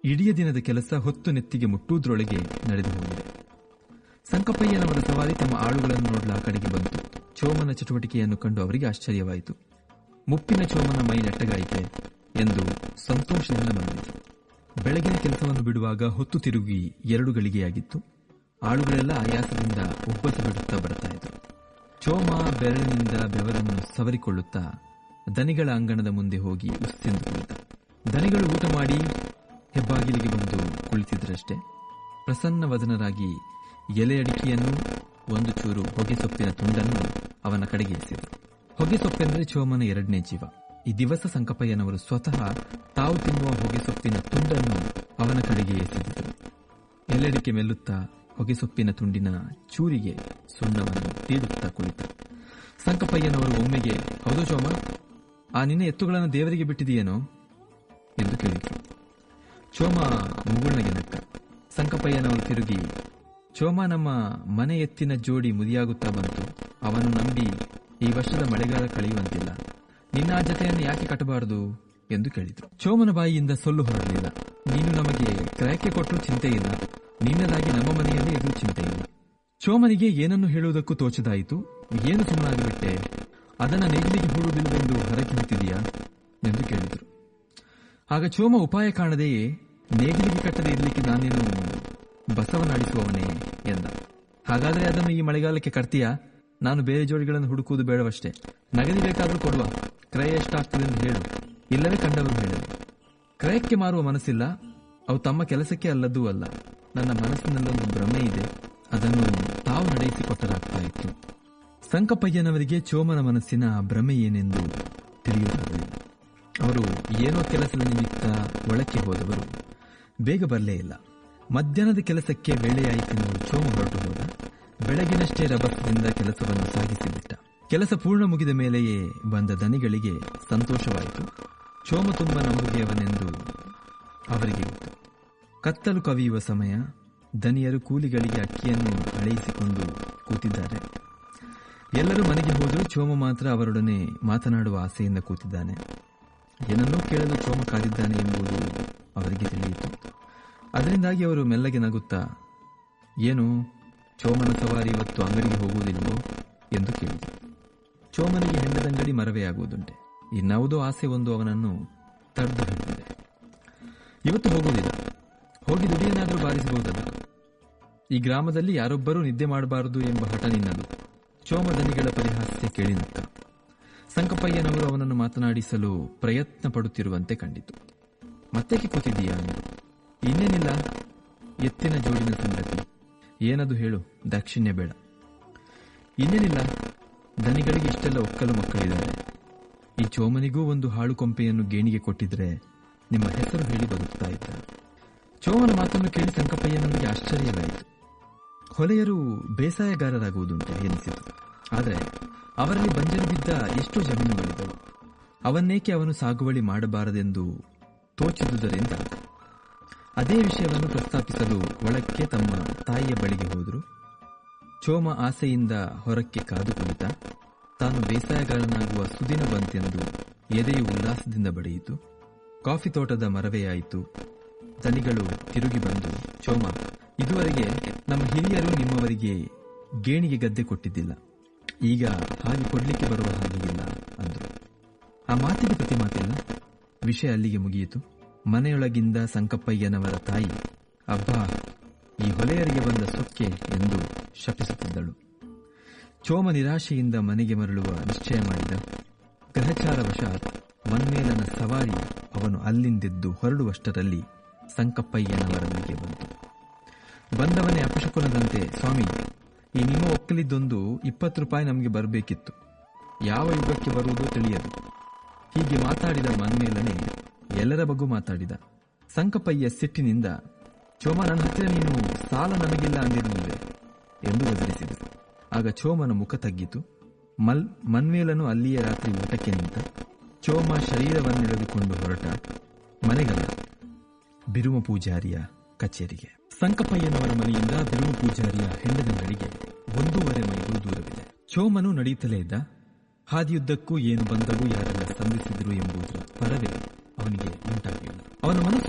ಇಡೀ ದಿನದ ಕೆಲಸ ಹೊತ್ತು ನೆತ್ತಿಗೆ ಮುಟ್ಟುವುದರೊಳಗೆ ನಡೆದು ಹೋಗಿದೆ ಸಂಕಪ್ಪಯ್ಯನವರ ಸವಾರಿ ತಮ್ಮ ಆಳುಗಳನ್ನು ನೋಡಲ ಆ ಕಡೆಗೆ ಬಂತು ಚೋಮನ ಚಟುವಟಿಕೆಯನ್ನು ಕಂಡು ಅವರಿಗೆ ಆಶ್ಚರ್ಯವಾಯಿತು ಮುಪ್ಪಿನ ಚೋಮನ ಮೈ ನೆಟ್ಟಗಾಯಿತೆ ಎಂದು ಸಂತೋಷದಿಂದ ಬಂದಿತು ಬೆಳಗಿನ ಕೆಲಸವನ್ನು ಬಿಡುವಾಗ ಹೊತ್ತು ತಿರುಗಿ ಎರಡು ಗಳಿಗೆಯಾಗಿತ್ತು ಆಳುಗಳೆಲ್ಲ ಆಯಾಸದಿಂದ ಉಬ್ಬಸಿ ಬಿಡುತ್ತಾ ಬರ್ತಾ ಇದ್ರು ಚೋಮ ಬೆರಳಿನಿಂದ ಬೆವರನ್ನು ಸವರಿಕೊಳ್ಳುತ್ತಾ ದನಿಗಳ ಅಂಗಣದ ಮುಂದೆ ಹೋಗಿ ಉಸ್ಸೆಂದು ಕುಳಿತ ದನಿಗಳು ಊಟ ಮಾಡಿ ಹೆಬ್ಬಾಗಿಲಿಗೆ ಬಂದು ಕುಳಿತಿದ್ರಷ್ಟೇ ಪ್ರಸನ್ನ ವದನರಾಗಿ ಎಲೆ ಅಡಿಕೆಯನ್ನು ಒಂದು ಚೂರು ಹೊಗೆ ಸೊಪ್ಪಿನ ತುಂಡನ್ನು ಅವನ ಕಡೆಗೆ ಎಸೆದರು ಹೊಗೆ ಸೊಪ್ಪೆಂದರೆ ಚೋಮನ ಎರಡನೇ ಜೀವ ಈ ದಿವಸ ಸಂಕಪ್ಪಯ್ಯನವರು ಸ್ವತಃ ತಾವು ತಿನ್ನುವ ಹೊಗೆ ಸೊಪ್ಪಿನ ತುಂಡನ್ನು ಅವನ ಕಡೆಗೆ ಎಸೆದಿದ್ದರು ಎಲೆಡಿಕೆ ಮೆಲ್ಲುತ್ತಾ ಹೊಗೆ ಸೊಪ್ಪಿನ ತುಂಡಿನ ಚೂರಿಗೆ ಸುಣ್ಣವನ್ನು ತೀಡುತ್ತಾ ಕುಳಿತ ಸಂಕಪ್ಪಯ್ಯನವರು ಒಮ್ಮೆಗೆ ಹೌದು ಚೋಮ ಆ ನಿನ್ನ ಎತ್ತುಗಳನ್ನು ದೇವರಿಗೆ ಬಿಟ್ಟಿದೆಯೇನೋ ಎಂದು ಕೇಳಿದರು ಚೋಮ ಮುಗುಳ್ನಗೆ ನಕ್ಕ ಸಂಕಪ್ಪಯ್ಯನವರು ತಿರುಗಿ ಚೋಮ ನಮ್ಮ ಮನೆ ಎತ್ತಿನ ಜೋಡಿ ಮುದಿಯಾಗುತ್ತಾ ಬಂತು ಅವನು ನಂಬಿ ಈ ವರ್ಷದ ಮಳೆಗಾಲ ಕಳೆಯುವಂತಿಲ್ಲ ನಿನ್ನ ಆ ಜತೆಯನ್ನು ಯಾಕೆ ಕಟ್ಟಬಾರದು ಎಂದು ಕೇಳಿದರು ಚೋಮನ ಬಾಯಿಯಿಂದ ಸೊಲ್ಲು ಹೊರಡಲಿಲ್ಲ ನೀನು ನಮಗೆ ಕ್ರಯಕ್ಕೆ ಕೊಟ್ಟರು ಚಿಂತೆ ಇಲ್ಲ ನಿನ್ನದಾಗಿ ನಮ್ಮ ಮನೆಯಲ್ಲಿ ಎದುರು ಚಿಂತೆ ಇಲ್ಲ ಚೋಮನಿಗೆ ಏನನ್ನು ಹೇಳುವುದಕ್ಕೂ ತೋಚದಾಯಿತು ಏನು ಸುಮ್ಮನಾಗಿಬಿಟ್ಟೆ ಅದನ್ನ ನೇಗಿಲಿಗೆ ಹೂಡುವುದಿಲ್ಲವೆಂದು ಹರಕೆ ಹೊತ್ತಿದೆಯಾ ಎಂದು ಕೇಳಿದರು ಆಗ ಚೋಮ ಉಪಾಯ ಕಾಣದೆಯೇ ನೇಗಿಲಿಗೆ ಕಟ್ಟದೆ ಇರಲಿಕ್ಕೆ ನಾನೇನು ಬಸವನಾಡಿಸುವವನೇ ಎಂದ ಹಾಗಾದರೆ ಅದನ್ನು ಈ ಮಳೆಗಾಲಕ್ಕೆ ಕಟ್ತೀಯಾ ನಾನು ಬೇರೆ ಜೋಡಿಗಳನ್ನು ಹುಡುಕುವುದು ಬೇಡವಷ್ಟೇ ನಗದಿ ಬೇಕಾದರೂ ಕೊಡುವ ಕ್ರಯ ಎಷ್ಟಾಗ್ತದೆ ಎಂದು ಹೇಳು ಇಲ್ಲವೇ ಕಂಡವರು ಹೇಳಲು ಕ್ರಯಕ್ಕೆ ಮಾರುವ ಮನಸ್ಸಿಲ್ಲ ಅವು ತಮ್ಮ ಕೆಲಸಕ್ಕೆ ಅಲ್ಲದೂ ಅಲ್ಲ ನನ್ನ ಮನಸ್ಸಿನಲ್ಲೊಂದು ಭ್ರಮೆ ಇದೆ ಅದನ್ನು ತಾವು ನಡೆಸಿಕೊಟ್ಟರಾಗ್ತಾ ಇತ್ತು ಸಂಕಪ್ಪಯ್ಯನವರಿಗೆ ಚೋಮನ ಮನಸ್ಸಿನ ಆ ಭ್ರಮೆ ಏನೆಂದು ತಿಳಿಯುವುದಾಗಲಿಲ್ಲ ಅವರು ಏನೋ ಕೆಲಸದ ನಿಮಿತ್ತ ಒಳಕ್ಕೆ ಹೋದವರು ಬೇಗ ಬರಲೇ ಇಲ್ಲ ಮಧ್ಯಾಹ್ನದ ಕೆಲಸಕ್ಕೆ ವೇಳೆಯಾಯಿತೆಂದು ಚೋಮ ಹೊರಟು ಹೋದ ಬೆಳಗಿನಷ್ಟೇ ರಭಸದಿಂದ ಕೆಲಸವನ್ನು ಸಾಗಿಸಿಬಿಟ್ಟ ಕೆಲಸ ಪೂರ್ಣ ಮುಗಿದ ಮೇಲೆಯೇ ಬಂದ ದನಿಗಳಿಗೆ ಸಂತೋಷವಾಯಿತು ಚೋಮ ತುಂಬ ನಂಬುಗೆಯವನೆಂದು ಅವರಿಗೆ ಗೊತ್ತು ಕತ್ತಲು ಕವಿಯುವ ಸಮಯ ದನಿಯರು ಕೂಲಿಗಳಿಗೆ ಅಕ್ಕಿಯನ್ನು ಅಳೆಯಿಸಿಕೊಂಡು ಕೂತಿದ್ದಾರೆ ಎಲ್ಲರೂ ಮನೆಗೆ ಹೋದರೂ ಚೋಮ ಮಾತ್ರ ಅವರೊಡನೆ ಮಾತನಾಡುವ ಆಸೆಯಿಂದ ಕೂತಿದ್ದಾನೆ ಏನನ್ನೋ ಕೇಳಲು ಚೋಮ ಕಾದಿದ್ದಾನೆ ಎಂಬುದು ಅವರಿಗೆ ತಿಳಿಯಿತು ಅದರಿಂದಾಗಿ ಅವರು ಮೆಲ್ಲಗೆ ನಗುತ್ತಾ ಏನು ಚೋಮನ ಸವಾರಿ ಇವತ್ತು ಅಂಗಡಿಗೆ ಹೋಗುವುದಿಲ್ವೋ ಎಂದು ಕೇಳಿದರು ಚೋಮನಿಗೆ ಹೆಂಡದಂಗಡಿ ಮರವೇ ಆಗುವುದುಂಟೆ ಇನ್ನಾವುದೋ ಆಸೆ ಒಂದು ಅವನನ್ನು ತಡೆದು ಹಿಡಿದಿದೆ ಇವತ್ತು ಹೋಗುವುದಿಲ್ಲ ಹೋಗಿ ದುಡಿಯನ್ನಾದರೂ ಬಾರಿಸಬಹುದಲ್ಲ ಈ ಗ್ರಾಮದಲ್ಲಿ ಯಾರೊಬ್ಬರೂ ನಿದ್ದೆ ಮಾಡಬಾರದು ಎಂಬ ಹಠ ನಿನ್ನದು ಚೋಮದನಿಗಳ ಪರಿಹಾಸ್ಯ ಕೇಳಿ ನಕ್ಕ ಸಂಕಪ್ಪಯ್ಯನವರು ಅವನನ್ನು ಮಾತನಾಡಿಸಲು ಪ್ರಯತ್ನ ಪಡುತ್ತಿರುವಂತೆ ಕಂಡಿತು ಮತ್ತೇಕೆ ಕೂತಿದ್ದೀಯಾ ಅಂದರು ಇನ್ನೇನಿಲ್ಲ ಎತ್ತಿನ ಜೋಡಿನ ಸಂಗತಿ ಏನದು ಹೇಳು ದಾಕ್ಷಿಣ್ಯ ಬೇಡ ಇನ್ನೇನಿಲ್ಲ ದನಿಗಳಿಗೆ ಇಷ್ಟೆಲ್ಲ ಒಕ್ಕಲು ಮಕ್ಕಳಿದ್ದಾರೆ ಈ ಚೋಮನಿಗೂ ಒಂದು ಹಾಳು ಕೊಂಪೆಯನ್ನು ಗೇಣಿಗೆ ಕೊಟ್ಟಿದ್ರೆ ನಿಮ್ಮ ಹೆಸರು ಹೇಳಿ ಬದುಕ್ತಾ ಇದ್ದ ಚೋಮನ ಮಾತನ್ನು ಕೇಳಿ ಸಂಕಪ್ಪಯ್ಯನವರಿಗೆ ಆಶ್ಚರ್ಯವಾಯಿತು ಹೊಲೆಯರು ಬೇಸಾಯಗಾರರಾಗುವುದುಂಟೆ ಎನಿಸಿತು ಆದರೆ ಅವರಲ್ಲಿ ಬಂಜರು ಬಿದ್ದ ಎಷ್ಟೋ ಜಮೀನುಗಳಿದ್ದವು ಅವನ್ನೇಕೆ ಅವನು ಸಾಗುವಳಿ ಮಾಡಬಾರದೆಂದು ತೋಚಿದುದರಿಂದ ಅದೇ ವಿಷಯವನ್ನು ಪ್ರಸ್ತಾಪಿಸಲು ಒಳಕ್ಕೆ ತಮ್ಮ ತಾಯಿಯ ಬಳಿಗೆ ಹೋದರು ಚೋಮ ಆಸೆಯಿಂದ ಹೊರಕ್ಕೆ ಕಾದು ಕುಳಿತ ತಾನು ಬೇಸಾಯಗಾರನಾಗುವ ಸುದಿನ ಬಂತೆಂದು ಎದೆಯು ಉಲ್ಲಾಸದಿಂದ ಬಡಿಯಿತು ಕಾಫಿ ತೋಟದ ಮರವೆಯಾಯಿತು ದನಿಗಳು ತಿರುಗಿ ಬಂದು ಚೋಮ ಇದುವರೆಗೆ ನಮ್ಮ ಹಿರಿಯರು ನಿಮ್ಮವರಿಗೆ ಗೇಣಿಗೆ ಗದ್ದೆ ಕೊಟ್ಟಿದ್ದಿಲ್ಲ ಈಗ ಹಾಗೆ ಕೊಡ್ಲಿಕ್ಕೆ ಬರುವ ಹಾಗೆ ಇಲ್ಲ ಅಂದರು ಆ ಮಾತಿಗೆ ಪ್ರತಿ ಮಾತಿಲ್ಲ ವಿಷಯ ಅಲ್ಲಿಗೆ ಮುಗಿಯಿತು ಮನೆಯೊಳಗಿಂದ ಸಂಕಪ್ಪಯ್ಯನವರ ತಾಯಿ ಅಬ್ಬಾ ಈ ಹೊಲೆಯರಿಗೆ ಬಂದ ಸೊಕ್ಕೆ ಎಂದು ಶಪಿಸುತ್ತಿದ್ದಳು ಚೋಮ ನಿರಾಶೆಯಿಂದ ಮನೆಗೆ ಮರಳುವ ನಿಶ್ಚಯ ಮಾಡಿದ ಗ್ರಹಚಾರವಶಾತ್ ಮನ್ಮೇಲನ ಸವಾರಿ ಅವನು ಅಲ್ಲಿಂದೆದ್ದು ಹೊರಡುವಷ್ಟರಲ್ಲಿ ಸಂಕಪ್ಪಯ್ಯನವರಲ್ಲಿಗೆ ಬಂತು ಬಂದವನೇ ಅಪಶಕುನದಂತೆ ಸ್ವಾಮಿ ಈ ನಿಮ್ಮ ಒಕ್ಕಲಿದ್ದೊಂದು ಇಪ್ಪತ್ತು ರೂಪಾಯಿ ನಮಗೆ ಬರಬೇಕಿತ್ತು ಯಾವ ಯುಗಕ್ಕೆ ಬರುವುದೋ ತಿಳಿಯದು ಹೀಗೆ ಮಾತಾಡಿದ ಮನ್ಮೇಲನೆ ಎಲ್ಲರ ಬಗ್ಗೂ ಮಾತಾಡಿದ ಸಂಕಪ್ಪಯ್ಯ ಸಿಟ್ಟಿನಿಂದ ಚೋಮ ನನ್ನ ಹತ್ತಿರ ನೀನು ಸಾಲ ನನಗಿಲ್ಲ ಅಂದಿರಲಿಲ್ವೆ ಎಂದು ಗದರಿಸಿದರು ಆಗ ಚೋಮನ ಮುಖ ತಗ್ಗಿತು ಮಲ್ ಮನ್ವೇಲನು ಅಲ್ಲಿಯೇ ರಾತ್ರಿ ಊಟಕ್ಕೆ ನಿಂತ ಚೋಮ ಶರೀರವನ್ನೆಳೆದುಕೊಂಡು ಹೊರಟ ಮನೆಗಲ್ಲ ಬಿರುಮ ಪೂಜಾರಿಯ ಕಚೇರಿಗೆ ಸಂಕಪ್ಪಯ್ಯನವರ ಮನೆಯಿಂದ ಬಿರುಮ ಪೂಜಾರಿಯ ಹೆಂಡದಂಗಡಿಗೆ ಒಂದೂವರೆ ಮೈಲು ದೂರವಿದೆ ಚೋಮನು ನಡೆಯುತ್ತಲೇ ಇದ್ದ ಹಾದಿಯುದ್ದಕ್ಕೂ ಏನು ಬಂದವು ಯಾರೆಲ್ಲ ಸಂಧಿಸಿದರು ಎಂಬುದರ ಪರವೇ ಅವನಿಗೆ ಉಂಟಾಗಲಿಲ್ಲ ಅವನ ಮನಸ್ಸು